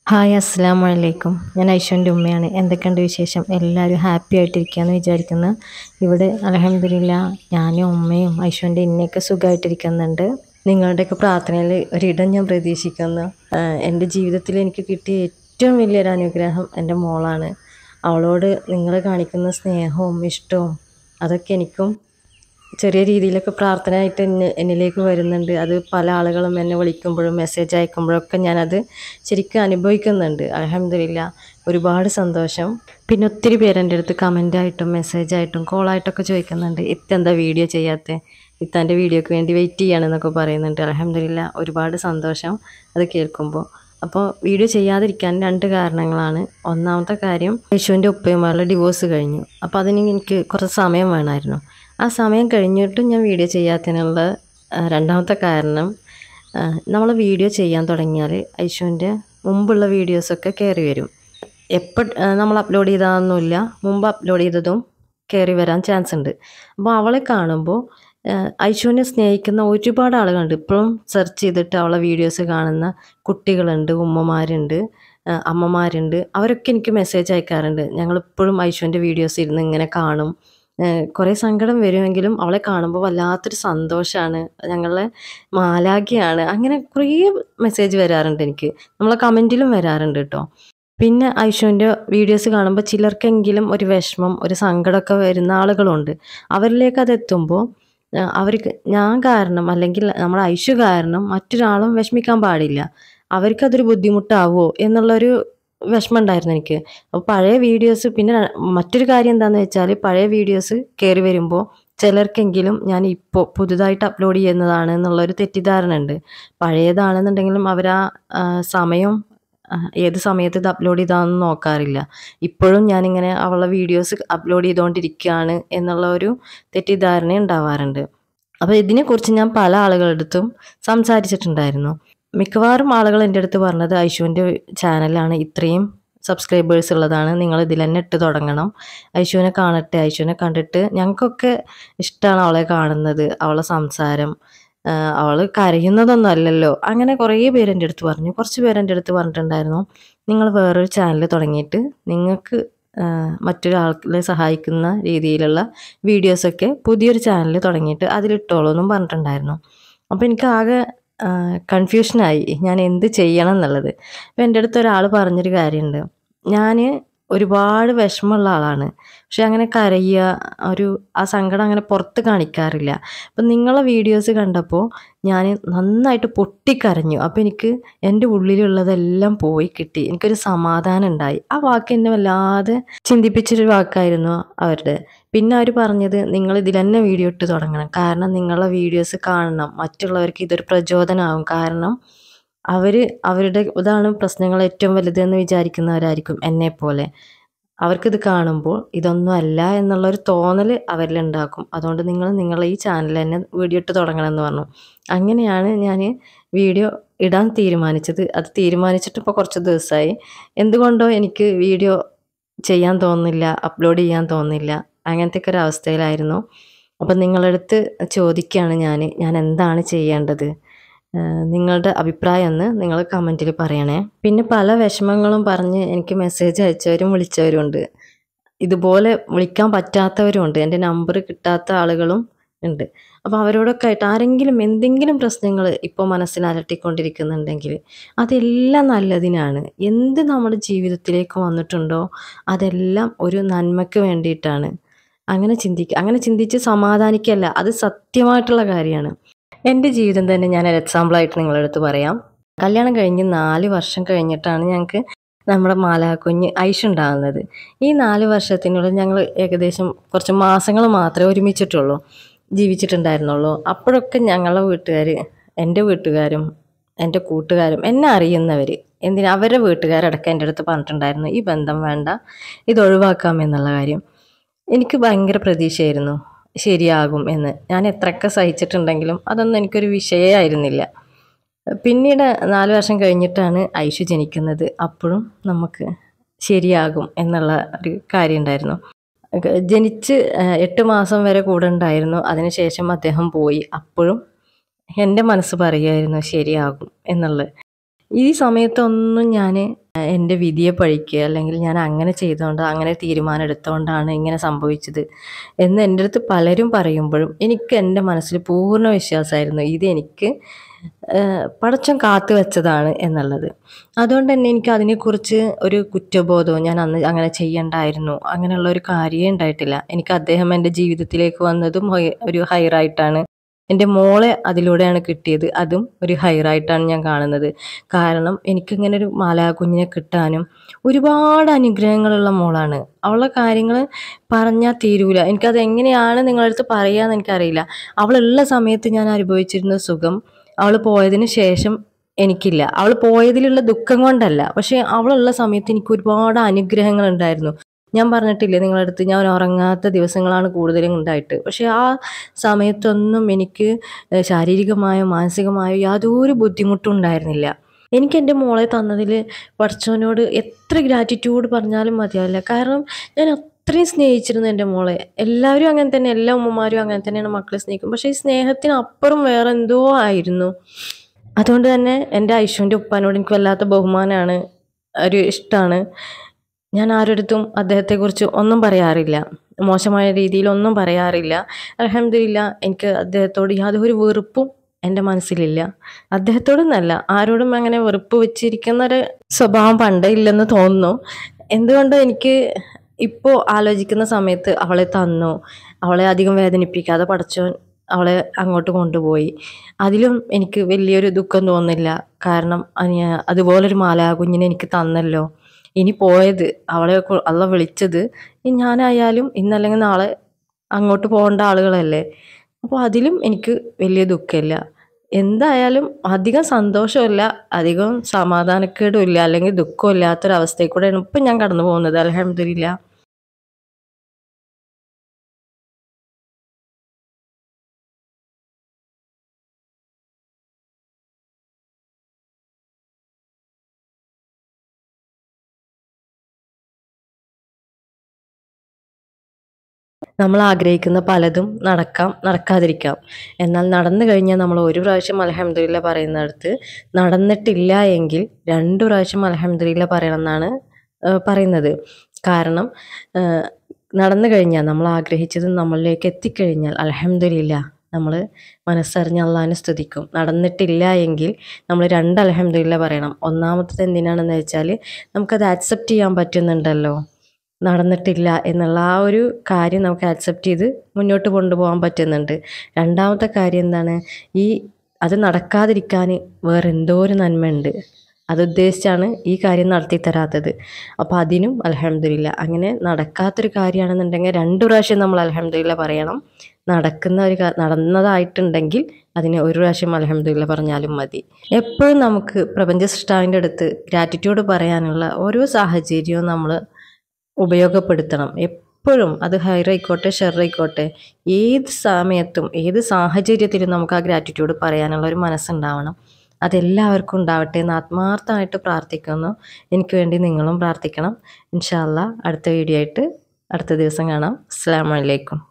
hi അസ്സാം വലൈക്കും ഞാൻ ഐശ്വൻ്റെ ഉമ്മയാണ് എന്തൊക്കെയുണ്ട് വിശേഷം എല്ലാവരും ഹാപ്പി ആയിട്ടിരിക്കുകയെന്ന് വിചാരിക്കുന്നു ഇവിടെ അലഹമില്ല ഞാനും ഉമ്മയും ഐശ്വൻ്റെ ഇന്നയൊക്കെ സുഖമായിട്ടിരിക്കുന്നുണ്ട് നിങ്ങളുടെയൊക്കെ പ്രാർത്ഥനയിൽ ഒരിടം ഞാൻ പ്രതീക്ഷിക്കുന്നു ആഹ് എൻ്റെ ജീവിതത്തിൽ എനിക്ക് കിട്ടിയ ഏറ്റവും വലിയൊരു അനുഗ്രഹം എൻ്റെ മോളാണ് അവളോട് നിങ്ങൾ കാണിക്കുന്ന സ്നേഹവും ഇഷ്ടവും അതൊക്കെ എനിക്കും ചെറിയ രീതിയിലൊക്കെ പ്രാർത്ഥനയായിട്ട് എന്നെ എന്നിലേക്ക് വരുന്നുണ്ട് അത് പല ആളുകളും എന്നെ വിളിക്കുമ്പോഴും മെസ്സേജ് അയക്കുമ്പോഴൊക്കെ ഞാനത് ശരിക്കും അനുഭവിക്കുന്നുണ്ട് അലഹമില്ല ഒരുപാട് സന്തോഷം പിന്നെ ഒത്തിരി പേര് എൻ്റെ അടുത്ത് കമൻ്റായിട്ടും മെസ്സേജായിട്ടും കോളായിട്ടൊക്കെ ചോദിക്കുന്നുണ്ട് ഇത്തെന്താ വീഡിയോ ചെയ്യാത്തത് ഇത്താൻ്റെ വീഡിയോക്ക് വേണ്ടി വെയിറ്റ് ചെയ്യണമെന്നൊക്കെ പറയുന്നുണ്ട് അലഹമില്ല ഒരുപാട് സന്തോഷം അത് കേൾക്കുമ്പോൾ അപ്പോൾ വീഡിയോ ചെയ്യാതിരിക്കാൻ രണ്ട് കാരണങ്ങളാണ് ഒന്നാമത്തെ കാര്യം യേശുവിൻ്റെ ഉപ്പയുമാരുടെ ഡിവോഴ്സ് കഴിഞ്ഞു അപ്പോൾ അതിന് എനിക്ക് കുറച്ച് സമയം വേണമായിരുന്നു ആ സമയം കഴിഞ്ഞിട്ടും ഞാൻ വീഡിയോ ചെയ്യാത്തതിനുള്ള ആ, രണ്ടാമത്തെ കാരണം നമ്മൾ വീഡിയോ ചെയ്യാൻ തുടങ്ങിയാൽ ഐശുവിൻ്റെ മുമ്പുള്ള വീഡിയോസൊക്കെ കയറി വരും എപ്പോൾ നമ്മൾ അപ്ലോഡ് ചെയ്തതൊന്നുമില്ല മുമ്പ് അപ്ലോഡ് ചെയ്തതും കയറി വരാൻ ചാൻസ് ഉണ്ട് അപ്പോൾ അവളെ കാണുമ്പോൾ ഐശുവിനെ സ്നേഹിക്കുന്ന ഒരുപാട് ആളുകളുണ്ട് ഇപ്പോഴും സെർച്ച് ചെയ്തിട്ട് അവളെ വീഡിയോസ് കാണുന്ന കുട്ടികളുണ്ട് ഉമ്മമാരുണ്ട് ആ, അമ്മമാരുണ്ട് അവരൊക്കെ എനിക്ക് മെസ്സേജ് അയക്കാറുണ്ട് ഞങ്ങളിപ്പോഴും ഐശുവിൻ്റെ വീഡിയോസ് ഇരുന്ന് ഇങ്ങനെ കാണും കുറേ സങ്കടം വരുമെങ്കിലും അവളെ കാണുമ്പോൾ വല്ലാത്തൊരു സന്തോഷമാണ് ഞങ്ങളെ മാലാഖിയാണ് അങ്ങനെ കുറേ മെസ്സേജ് വരാറുണ്ട് എനിക്ക് നമ്മളെ കമൻറ്റിലും വരാറുണ്ട് കേട്ടോ പിന്നെ ഐഷുവിൻ്റെ വീഡിയോസ് കാണുമ്പോൾ ചിലർക്കെങ്കിലും ഒരു വിഷമം ഒരു സങ്കടമൊക്കെ വരുന്ന ആളുകളുണ്ട് അവരിലേക്ക് അത് എത്തുമ്പോൾ അവർക്ക് ഞാൻ കാരണം അല്ലെങ്കിൽ നമ്മുടെ ഐഷു കാരണം മറ്റൊരാളും വിഷമിക്കാൻ പാടില്ല അവർക്കതൊരു ബുദ്ധിമുട്ടാവോ എന്നുള്ളൊരു വിഷമം ഉണ്ടായിരുന്നു എനിക്ക് അപ്പോൾ പഴയ വീഡിയോസ് പിന്നെ ര- മറ്റൊരു കാര്യം എന്താണെന്ന് വെച്ചാൽ പഴയ വീഡിയോസ് കയറി വരുമ്പോൾ ചിലർക്കെങ്കിലും ഞാൻ ഇപ്പോൾ പുതുതായിട്ട് അപ്ലോഡ് ചെയ്യുന്നതാണ് എന്നുള്ളൊരു തെറ്റിദ്ധാരണ ഉണ്ട് പഴയതാണെന്നുണ്ടെങ്കിലും അവർ ആ സമയം ആ, ഏത് സമയത്ത് ഇത് അപ്ലോഡ് ചെയ്താണെന്ന് നോക്കാറില്ല ഇപ്പോഴും ഞാനിങ്ങനെ അവളുടെ വീഡിയോസ് അപ്ലോഡ് ചെയ്തുകൊണ്ടിരിക്കുകയാണ് എന്നുള്ള ഒരു തെറ്റിദ്ധാരണ ഉണ്ടാവാറുണ്ട് അപ്പോൾ ഇതിനെക്കുറിച്ച് ഞാൻ പല ആളുകളുടെ അടുത്തും സംസാരിച്ചിട്ടുണ്ടായിരുന്നു മിക്കവാറും ആളുകൾ എൻ്റെ അടുത്ത് പറഞ്ഞത് ഐശുവിൻ്റെ ചാനലാണ് ഇത്രയും സബ്സ്ക്രൈബേഴ്സ് ഉള്ളതാണ് നിങ്ങൾ ഇതിൽ തന്നെ ഇട്ട് തുടങ്ങണം ഐശുവിനെ കാണട്ടെ ഐശുവിനെ കണ്ടിട്ട് ഞങ്ങൾക്കൊക്കെ ഇഷ്ടമാണ് അവളെ കാണുന്നത് അവളെ സംസാരം അവൾ കരയുന്നതൊന്നും അല്ലല്ലോ അങ്ങനെ കുറേ പേര് എൻ്റെ അടുത്ത് പറഞ്ഞു കുറച്ച് പേര് എൻ്റെ അടുത്ത് പറഞ്ഞിട്ടുണ്ടായിരുന്നു നിങ്ങൾ വേറൊരു ചാനൽ തുടങ്ങിയിട്ട് നിങ്ങൾക്ക് ആ, മറ്റൊരാളെ സഹായിക്കുന്ന രീതിയിലുള്ള വീഡിയോസൊക്കെ പുതിയൊരു ചാനൽ തുടങ്ങിയിട്ട് അതിലിട്ടോളൂ എന്നും പറഞ്ഞിട്ടുണ്ടായിരുന്നു അപ്പോൾ എനിക്ക് ആകെ കൺഫ്യൂഷനായി ഞാൻ എന്ത് ചെയ്യണം എന്നുള്ളത് അപ്പോൾ എൻ്റെ അടുത്ത് ഒരാൾ പറഞ്ഞൊരു കാര്യമുണ്ട് ഞാൻ ഒരുപാട് വിഷമമുള്ള ആളാണ് പക്ഷെ അങ്ങനെ കരയുക ഒരു ആ സങ്കടം അങ്ങനെ പുറത്ത് കാണിക്കാറില്ല അപ്പം നിങ്ങളെ വീഡിയോസ് കണ്ടപ്പോൾ ഞാൻ നന്നായിട്ട് പൊട്ടിക്കരഞ്ഞു അപ്പോൾ എനിക്ക് എൻ്റെ ഉള്ളിലുള്ളതെല്ലാം പോയി കിട്ടി എനിക്കൊരു സമാധാനം ഉണ്ടായി ആ വാക്ക് എന്നെ വല്ലാതെ ചിന്തിപ്പിച്ചൊരു വാക്കായിരുന്നു അവരുടെ പിന്നെ അവർ പറഞ്ഞത് നിങ്ങൾ ഇതിൽ തന്നെ വീഡിയോ ഇട്ട് തുടങ്ങണം കാരണം നിങ്ങളെ വീഡിയോസ് കാണണം മറ്റുള്ളവർക്ക് ഇതൊരു പ്രചോദനമാകും കാരണം അവർ അവരുടെ ഇതാണ് പ്രശ്നങ്ങൾ ഏറ്റവും വലുതെന്ന് വിചാരിക്കുന്നവരായിരിക്കും എന്നെപ്പോലെ അവർക്കിത് കാണുമ്പോൾ ഇതൊന്നും അല്ല എന്നുള്ളൊരു തോന്നൽ അവരിലുണ്ടാക്കും അതുകൊണ്ട് നിങ്ങൾ നിങ്ങളെ ഈ ചാനൽ തന്നെ വീഡിയോ ഇട്ട് തുടങ്ങണമെന്ന് പറഞ്ഞു അങ്ങനെയാണ് ഞാൻ വീഡിയോ ഇടാൻ തീരുമാനിച്ചത് അത് തീരുമാനിച്ചിട്ട് ഇപ്പോൾ കുറച്ച് ദിവസമായി എന്തുകൊണ്ടോ എനിക്ക് വീഡിയോ ചെയ്യാൻ തോന്നുന്നില്ല അപ്ലോഡ് ചെയ്യാൻ തോന്നുന്നില്ല അങ്ങനത്തെ ഒരു അവസ്ഥയിലായിരുന്നു അപ്പം നിങ്ങളടുത്ത് ചോദിക്കുകയാണ് ഞാൻ ഞാൻ എന്താണ് ചെയ്യേണ്ടത് ഏഹ് നിങ്ങളുടെ അഭിപ്രായം ഒന്ന് നിങ്ങൾ കമൻറ്റിൽ പറയണേ പിന്നെ പല വിഷമങ്ങളും പറഞ്ഞ് എനിക്ക് മെസ്സേജ് അയച്ചവരും വിളിച്ചവരും ഉണ്ട് ഇതുപോലെ വിളിക്കാൻ പറ്റാത്തവരും ഉണ്ട് എൻ്റെ നമ്പർ കിട്ടാത്ത ആളുകളും ഉണ്ട് അപ്പോൾ അവരോടൊക്കെ ആയിട്ട് ആരെങ്കിലും എന്തെങ്കിലും പ്രശ്നങ്ങൾ ഇപ്പോൾ മനസ്സിൽ അലട്ടിക്കൊണ്ടിരിക്കുന്നുണ്ടെങ്കിൽ അതെല്ലാം നല്ലതിനാണ് എന്ത് നമ്മുടെ ജീവിതത്തിലേക്ക് വന്നിട്ടുണ്ടോ അതെല്ലാം ഒരു നന്മയ്ക്ക് വേണ്ടിയിട്ടാണ് അങ്ങനെ ചിന്തിക്കുക അങ്ങനെ ചിന്തിച്ച് സമാധാനിക്കല്ല അത് സത്യമായിട്ടുള്ള കാര്യമാണ് എൻ്റെ ജീവിതം തന്നെ ഞാൻ ഒരു എക്സാമ്പിളായിട്ട് നിങ്ങളുടെ അടുത്ത് പറയാം കല്യാണം കഴിഞ്ഞ് നാല് വർഷം കഴിഞ്ഞിട്ടാണ് ഞങ്ങൾക്ക് നമ്മുടെ മാലാക്കുഞ്ഞ് ഐഷ് ഉണ്ടാകുന്നത് ഈ നാല് വർഷത്തിനുള്ളിൽ ഞങ്ങൾ ഏകദേശം കുറച്ച് മാസങ്ങൾ മാത്രമേ ഒരുമിച്ചിട്ടുള്ളൂ ജീവിച്ചിട്ടുണ്ടായിരുന്നുള്ളൂ അപ്പോഴൊക്കെ ഞങ്ങളുടെ വീട്ടുകാർ എൻ്റെ വീട്ടുകാരും എൻ്റെ കൂട്ടുകാരും എന്നെ അറിയുന്നവർ എന്തിനാ അവരുടെ വീട്ടുകാരടക്കം എൻ്റെ അടുത്ത് പറഞ്ഞിട്ടുണ്ടായിരുന്നു ഈ ബന്ധം വേണ്ട ഇത് ഒഴിവാക്കാം എന്നുള്ള കാര്യം എനിക്ക് ഭയങ്കര പ്രതീക്ഷയായിരുന്നു ശരിയാകും എന്ന് ഞാൻ എത്രയൊക്കെ സഹിച്ചിട്ടുണ്ടെങ്കിലും അതൊന്നും എനിക്കൊരു വിഷയമായിരുന്നില്ല പിന്നീട് നാല് വർഷം കഴിഞ്ഞിട്ടാണ് ഐഷു ജനിക്കുന്നത് അപ്പോഴും നമുക്ക് ശരിയാകും എന്നുള്ള ഒരു കാര്യം ഉണ്ടായിരുന്നു ഒക്കെ ജനിച്ച് ആ, എട്ട് മാസം വരെ കൂടെ ഉണ്ടായിരുന്നു അതിനുശേഷം അദ്ദേഹം പോയി അപ്പോഴും എൻ്റെ മനസ്സ് പറയുമായിരുന്നു ശരിയാകും എന്നുള്ളത് ഈ സമയത്തൊന്നും ഞാൻ എൻ്റെ വിധിയെ പഴിക്കുക അല്ലെങ്കിൽ ഞാൻ അങ്ങനെ ചെയ്തുകൊണ്ട് അങ്ങനെ തീരുമാനം എടുത്തുകൊണ്ടാണ് ഇങ്ങനെ സംഭവിച്ചത് എന്ന് എൻ്റെ അടുത്ത് പലരും പറയുമ്പോഴും എനിക്ക് എൻ്റെ മനസ്സിൽ പൂർണ്ണ വിശ്വാസമായിരുന്നു ഇത് എനിക്ക് പടച്ചം കാത്തു വെച്ചതാണ് എന്നുള്ളത് അതുകൊണ്ട് തന്നെ എനിക്ക് അതിനെക്കുറിച്ച് ഒരു കുറ്റബോധവും ഞാൻ അന്ന് അങ്ങനെ ചെയ്യണ്ടായിരുന്നു അങ്ങനെയുള്ള ഒരു കാര്യമേ ഉണ്ടായിട്ടില്ല എനിക്ക് അദ്ദേഹം എൻ്റെ ജീവിതത്തിലേക്ക് വന്നതും ഹൊ- ഒരു ഹൈറായിട്ടാണ് എൻ്റെ മോളെ അതിലൂടെയാണ് കിട്ടിയത് അതും ഒരു ഹൈറായിട്ടാണ് ഞാൻ കാണുന്നത് കാരണം എനിക്കിങ്ങനെ ഒരു മാലാകുഞ്ഞിനെ കിട്ടാനും ഒരുപാട് അനുഗ്രഹങ്ങളുള്ള മോളാണ് അവളുടെ കാര്യങ്ങൾ പറഞ്ഞാൽ തീരൂല എനിക്കത് എങ്ങനെയാണ് നിങ്ങളുടെ അടുത്ത് പറയാന്ന് എനിക്കറിയില്ല അവളുള്ള സമയത്ത് ഞാൻ അനുഭവിച്ചിരുന്ന സുഖം അവൾ പോയതിന് ശേഷം എനിക്കില്ല അവൾ പോയതിലുള്ള ദുഃഖം കൊണ്ടല്ല പക്ഷെ അവളുള്ള സമയത്ത് എനിക്ക് ഒരുപാട് അനുഗ്രഹങ്ങൾ ഉണ്ടായിരുന്നു ഞാൻ പറഞ്ഞിട്ടില്ലേ നിങ്ങളുടെ അടുത്ത് ഞാൻ ഉറങ്ങാത്ത ദിവസങ്ങളാണ് കൂടുതലും ഉണ്ടായിട്ട് പക്ഷെ ആ സമയത്തൊന്നും എനിക്ക് ഏഹ് ശാരീരികമായോ മാനസികമായോ യാതൊരു ബുദ്ധിമുട്ടും ഉണ്ടായിരുന്നില്ല എനിക്ക് എൻ്റെ മോളെ തന്നതിൽ പഠിച്ചവനോട് എത്ര ഗ്രാറ്റിറ്റ്യൂഡ് പറഞ്ഞാലും മതിയാവില്ല കാരണം ഞാൻ അത്രയും സ്നേഹിച്ചിരുന്നു എൻ്റെ മോളെ എല്ലാവരും അങ്ങനെ തന്നെ എല്ലാ ഉമ്മമാരും അങ്ങനെ തന്നെയാണ് മക്കളെ സ്നേഹിക്കും പക്ഷേ ഈ സ്നേഹത്തിനപ്പുറം വേറെ എന്തോ ആയിരുന്നു അതുകൊണ്ട് തന്നെ എൻ്റെ ഐശ്വൻ്റെ ഉപ്പാനോട് എനിക്ക് വല്ലാത്ത ബഹുമാനമാണ് ഒരു ഇഷ്ടമാണ് ഞാൻ ആരടുത്തും അദ്ദേഹത്തെക്കുറിച്ച് ഒന്നും പറയാറില്ല മോശമായ രീതിയിൽ ഒന്നും പറയാറില്ല അലഹമില്ല എനിക്ക് അദ്ദേഹത്തോട് യാതൊരു വെറുപ്പും എൻ്റെ മനസ്സിലില്ല അദ്ദേഹത്തോടൊന്നല്ല ആരോടും അങ്ങനെ വെറുപ്പ് വെച്ചിരിക്കുന്ന ഒരു സ്വഭാവം പണ്ടേ ഇല്ലെന്ന് തോന്നുന്നു എന്തുകൊണ്ട് എനിക്ക് ഇപ്പോൾ ആലോചിക്കുന്ന സമയത്ത് അവളെ തന്നു അവളെ അധികം വേദനിപ്പിക്കാതെ പഠിച്ചോൻ അവളെ അങ്ങോട്ട് കൊണ്ടുപോയി അതിലും എനിക്ക് വലിയൊരു ദുഃഖം തോന്നില്ല കാരണം അനി- അതുപോലൊരു മാലാകുഞ്ഞിനെ എനിക്ക് തന്നല്ലോ ഇനി പോയത് അവളെ കൊ- അള്ള വിളിച്ചത് ഇനി ഞാനായാലും ഇന്നല്ലെങ്കിൽ നാളെ അങ്ങോട്ട് പോകേണ്ട ആളുകളല്ലേ അപ്പോൾ അതിലും എനിക്ക് വലിയ ദുഃഖമില്ല എന്തായാലും അധികം സന്തോഷമില്ല അധികം സമാധാനക്കേടും ഇല്ല അല്ലെങ്കിൽ ദുഃഖവും ഇല്ലാത്തൊരവസ്ഥയിൽ കൂടെയാണ് ഇപ്പം ഞാൻ കടന്നു പോകുന്നത് അലഹമില്ല നമ്മൾ ആഗ്രഹിക്കുന്ന പലതും നടക്കാം നടക്കാതിരിക്കാം എന്നാൽ നടന്നു കഴിഞ്ഞാൽ നമ്മൾ ഒരു പ്രാവശ്യം അലഹമില്ല പറയുന്നിടത്ത് നടന്നിട്ടില്ല എങ്കിൽ രണ്ട് പ്രാവശ്യം അലഹമില്ല പറയണം എന്നാണ് ഏഹ് പറയുന്നത് കാരണം ഏഹ് നടന്നു കഴിഞ്ഞാൽ നമ്മൾ ആഗ്രഹിച്ചത് നമ്മളിലേക്ക് എത്തിക്കഴിഞ്ഞാൽ അലഹമില്ല നമ്മൾ മനസ്സറിഞ്ഞ് അള്ളാഹിനെ സ്തുതിക്കും നടന്നിട്ടില്ല എങ്കിൽ നമ്മൾ രണ്ട് അലഹമില്ല പറയണം ഒന്നാമത്തത് എന്തിനാണെന്ന് വെച്ചാൽ നമുക്കത് ആക്സെപ്റ്റ് ചെയ്യാൻ പറ്റുന്നുണ്ടല്ലോ നടന്നിട്ടില്ല എന്നുള്ള ആ ഒരു കാര്യം നമുക്ക് ആക്സെപ്റ്റ് ചെയ്ത് മുന്നോട്ട് കൊണ്ടുപോകാൻ പറ്റുന്നുണ്ട് രണ്ടാമത്തെ കാര്യം എന്താണ് ഈ അത് നടക്കാതിരിക്കാൻ വേറെ എന്തോ ഒരു നന്മയുണ്ട് അതുദ്ദേശിച്ചാണ് ഈ കാര്യം നടത്തി തരാത്തത് അപ്പോൾ അതിനും അലഹമില്ല അങ്ങനെ നടക്കാത്തൊരു കാര്യമാണെന്നുണ്ടെങ്കിൽ രണ്ട് പ്രാവശ്യം നമ്മൾ അലഹമില്ല പറയണം നടക്കുന്ന ഒരു കാ- നടന്നതായിട്ടുണ്ടെങ്കിൽ അതിന് ഒരു പ്രാവശ്യം അലഹമില്ല പറഞ്ഞാലും മതി എപ്പോഴും നമുക്ക് പ്രപഞ്ച സൃഷ്ടാവിൻ്റെ അടുത്ത് ഗ്രാറ്റിറ്റ്യൂഡ് പറയാനുള്ള ഓരോ സാഹചര്യവും നമ്മൾ ഉപയോഗപ്പെടുത്തണം എപ്പോഴും അത് ഹൈറായിക്കോട്ടെ ഷെറായിക്കോട്ടെ ഏത് സമയത്തും ഏത് സാഹചര്യത്തിലും നമുക്ക് ആ ഗ്രാറ്റിറ്റ്യൂഡ് പറയാനുള്ള ഒരു മനസ്സുണ്ടാവണം അതെല്ലാവർക്കും ഉണ്ടാവട്ടെ എന്ന് ആത്മാർത്ഥമായിട്ട് പ്രാർത്ഥിക്കുന്നു എനിക്ക് വേണ്ടി നിങ്ങളും പ്രാർത്ഥിക്കണം ഇൻഷാല്ല അടുത്ത വീഡിയോ ആയിട്ട് അടുത്ത ദിവസം കാണാം അസ്സാം വലൈക്കും